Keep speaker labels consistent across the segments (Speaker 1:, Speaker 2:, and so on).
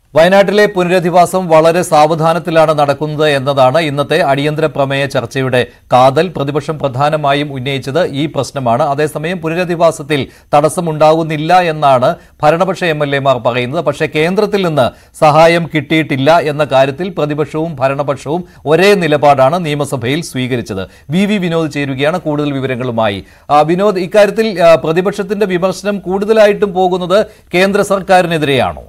Speaker 1: വയനാട്ടിലെ പുനരധിവാസം വളരെ സാവധാനത്തിലാണ് നടക്കുന്നത് എന്നതാണ് ഇന്നത്തെ അടിയന്തര പ്രമേയ ചർച്ചയുടെ കാതൽ പ്രതിപക്ഷം പ്രധാനമായും ഉന്നയിച്ചത് ഈ പ്രശ്നമാണ് അതേസമയം പുനരധിവാസത്തിൽ തടസ്സമുണ്ടാകുന്നില്ല എന്നാണ് ഭരണപക്ഷ എം എൽ എമാർ പറയുന്നത് പക്ഷേ കേന്ദ്രത്തിൽ നിന്ന് സഹായം കിട്ടിയിട്ടില്ല എന്ന കാര്യത്തിൽ പ്രതിപക്ഷവും ഭരണപക്ഷവും ഒരേ നിലപാടാണ് നിയമസഭയിൽ സ്വീകരിച്ചത് വി വി വിനോദ് ചേരുകയാണ് കൂടുതൽ വിവരങ്ങളുമായി ആ, വിനോദ് ഇക്കാര്യത്തിൽ ആ, പ്രതിപക്ഷത്തിന്റെ വിമർശനം കൂടുതലായിട്ടും പോകുന്നത് കേന്ദ്ര സർക്കാരിനെതിരെയാണോ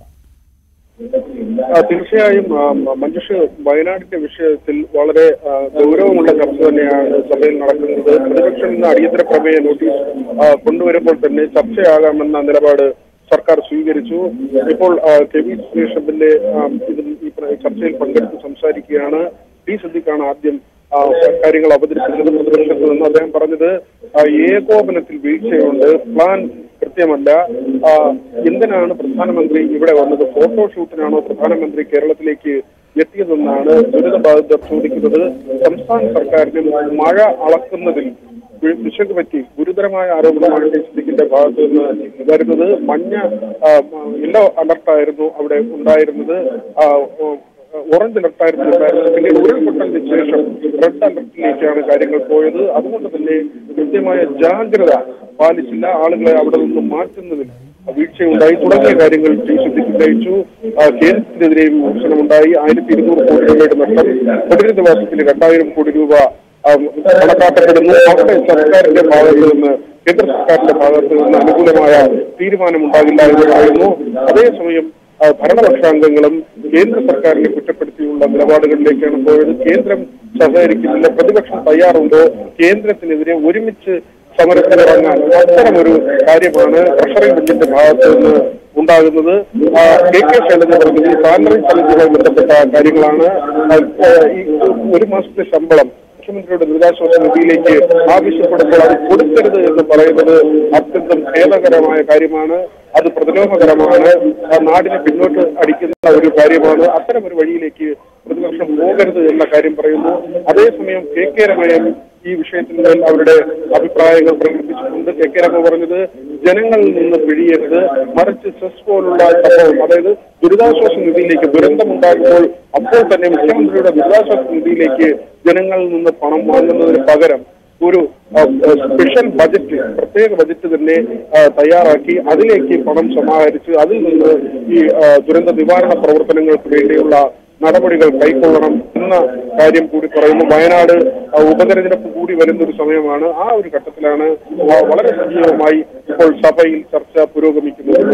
Speaker 2: ആ, തീർച്ചയായും ആ, മ- മഞ്ജുഷ് വയനാടിന്റെ വിഷയത്തിൽ വളരെ ആ, ഗൗരവമുള്ള ചർച്ച തന്നെയാണ് സഭയിൽ നടക്കുന്നത് പ്രതിപക്ഷം ഇന്ന് അടിയന്തര പ്രമേയ നോട്ടീസ് ആ, കൊണ്ടുവരുമ്പോൾ തന്നെ ചർച്ചയാകാമെന്ന നിലപാട് സർക്കാർ സ്വീകരിച്ചു ഇപ്പോൾ ആ, കെ വി സുരേഷന്റെ ഇതിൽ ഈ പ്ര- ചർച്ചയിൽ പങ്കെടുത്ത് സംസാരിക്കുകയാണ് ടി സിദ്ദിഖാണ് ആദ്യം ആ, കാര്യങ്ങൾ അവതരിപ്പിച്ചത് പ്രതിപക്ഷത്ത് നിന്ന് അദ്ദേഹം പറഞ്ഞത് ആ, ഏകോപനത്തിൽ വീഴ്ചയുണ്ട് പ്ലാൻ കൃത്യമല്ല ആ, എന്തിനാണ് പ്രധാനമന്ത്രി ഇവിടെ വന്നത് ഫോട്ടോഷൂട്ടിനാണോ പ്രധാനമന്ത്രി കേരളത്തിലേക്ക് എത്തിയതെന്നാണ് ദുരിതബാധിതർ ചോദിക്കുന്നത് സംസ്ഥാന സർക്കാരിന് മഴ അളക്കുന്നതിൽ വി- പിശക് പറ്റി ഗുരുതരമായ ആരോപണമാണ് ടി സിദ്ദിഖിന്റെ ഭാഗത്ത് നിന്ന് വരുന്നത് മഞ്ഞ ആ, യെല്ലോ അലർട്ടായിരുന്നു അവിടെ ഉണ്ടായിരുന്നത് ആ, ഓ, ഓറഞ്ച് അലർട്ടായിരുന്നു ഉണ്ടായിരുന്നത് പിന്നീട് ഉരുൾപൊട്ടലിന് ശേഷം റെഡ് അലർട്ടിലേക്കാണ് കാര്യങ്ങൾ പോയത് അതുകൊണ്ട് തന്നെ കൃത്യമായ ജാഗ്രത പാലിച്ചില്ല ആളുകളെ അവിടെ നിന്ന് മാറ്റുന്നതിൽ വീഴ്ചയുണ്ടായി തുടങ്ങിയ കാര്യങ്ങൾ ടി സിദ്ദിഖ് ഉന്നയിച്ചു ആ, കേന്ദ്രത്തിനെതിരെയും വിമർശനമുണ്ടായി ആയിരത്തി ഇരുന്നൂറ് കോടി രൂപയുടെ നഷ്ടം പുനരധിവാസത്തിന് രണ്ടായിരം കോടി രൂപ ആ, കണക്കാക്കപ്പെടുന്നു അവിടെ സർക്കാരിന്റെ ഭാഗത്ത് നിന്ന് കേന്ദ്ര സർക്കാരിന്റെ ഭാഗത്ത് നിന്ന് അനുകൂലമായ തീരുമാനമുണ്ടാകില്ല എന്ന് പറയുന്നു അതേസമയം ആ, ഭരണപക്ഷാംഗങ്ങളും കേന്ദ്ര സർക്കാരിനെ കുറ്റപ്പെടുത്തിയുള്ള നിലപാടുകളിലേക്കാണ് പോയത് കേന്ദ്രം സഹകരിക്കുന്നില്ല പ്രതിപക്ഷം തയ്യാറുണ്ടോ കേന്ദ്രത്തിനെതിരെ ഒരുമിച്ച് സമരത്തിനിറങ്ങാൻ അത്തരമൊരു കാര്യമാണ് ട്രഷറി ബില്ലിന്റെ ഭാഗത്ത് നിന്ന് ഉണ്ടാകുന്നത് ആ, കെ കെ ശൈലജ പറഞ്ഞത് ഈ സാലറി ചലഞ്ചുമായി ബന്ധപ്പെട്ട കാര്യങ്ങളാണ് ആ, ഈ ഒരു മാസത്തെ ശമ്പളം മുഖ്യമന്ത്രിയുടെ ദുരിതാശ്വാസ നിധിയിലേക്ക് ആവശ്യപ്പെടുമ്പോൾ അത് കൊടുക്കരുത് എന്ന് പറയുന്നത് അത്യന്തം ഖേദകരമായ കാര്യമാണ് അത് പ്രതിലോമകരമാണ് ആ നാടിനെ പിന്നോട്ട് അടിക്കുന്ന ഒരു കാര്യമാണ് അത്തരം ഒരു വഴിയിലേക്ക് പ്രതിപക്ഷം പോകരുത് എന്ന കാര്യം പറയുന്നു അതേസമയം കെ കെ രമയും ഈ വിഷയത്തിന്മേൽ അവരുടെ അഭിപ്രായങ്ങൾ പ്രകടിപ്പിച്ചിട്ടുണ്ട് കെ കെ രമ പറഞ്ഞത് ജനങ്ങളിൽ നിന്ന് പിഴിയരുത് മറിച്ച് സെസ് പോലുള്ള സംഭവം അതായത് ദുരിതാശ്വാസ നിധിയിലേക്ക് ദുരന്തമുണ്ടാകുമ്പോൾ അപ്പോൾ തന്നെ മുഖ്യമന്ത്രിയുടെ ദുരിതാശ്വാസ നിധിയിലേക്ക് ജനങ്ങളിൽ നിന്ന് പണം വാങ്ങുന്നതിന് പകരം ഒരു ആ, ആ, സ്പെഷ്യൽ ബജറ്റ് പ്രത്യേക ബജറ്റ് തന്നെ ആ, തയ്യാറാക്കി അതിലേക്ക് പണം സമാഹരിച്ച് അതിൽ നിന്ന് ഈ ആ, ദുരന്ത നിവാരണ പ്രവർത്തനങ്ങൾക്ക് വേണ്ടിയുള്ള നടപടികൾ കൈക്കൊള്ളണം എന്ന കാര്യം കൂടി പറയുന്നു വയനാട് ആ, ഉപതെരഞ്ഞെടുപ്പ് കൂടി വരുന്ന ഒരു സമയമാണ് ആ ഒരു ഘട്ടത്തിലാണ് ആ, വളരെ സജീവമായി ഇപ്പോൾ സഭയിൽ ചർച്ച പുരോഗമിക്കുന്നത്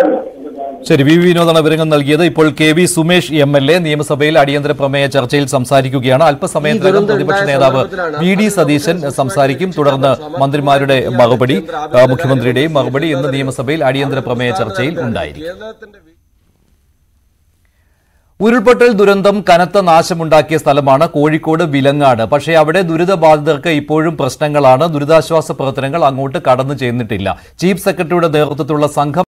Speaker 1: ശരി വി വി വിനോദാണ് വിവരങ്ങൾ നൽകിയത് ഇപ്പോൾ K V Sumesh M L A നിയമസഭയിൽ അടിയന്തര പ്രമേയ ചർച്ചയിൽ സംസാരിക്കുകയാണ് അല്പസമയത്തിനകം പ്രതിപക്ഷ നേതാവ് വി ഡി സതീശൻ സംസാരിക്കും തുടർന്ന് മന്ത്രിമാരുടെ മറുപടി ആ, മുഖ്യമന്ത്രിയുടെയും മറുപടി ഇന്ന് നിയമസഭയിൽ അടിയന്തര പ്രമേയ ചർച്ചയിൽ ഉണ്ടായിരിക്കും
Speaker 3: കേരളത്തിന്റെ വി-
Speaker 1: ഉരുൾപൊട്ടൽ ദുരന്തം കനത്ത നാശമുണ്ടാക്കിയ സ്ഥലമാണ് കോഴിക്കോട് വിലങ്ങാട് പക്ഷേ അവിടെ ദുരിതബാധിതർക്ക് ഇപ്പോഴും പ്രശ്നങ്ങളാണ് ദുരിതാശ്വാസ പ്രവർത്തനങ്ങൾ അങ്ങോട്ട് കടന്നു ചെന്നിട്ടില്ല ചീഫ് സെക്രട്ടറിയുടെ നേതൃത്വത്തിലുള്ള സംഘം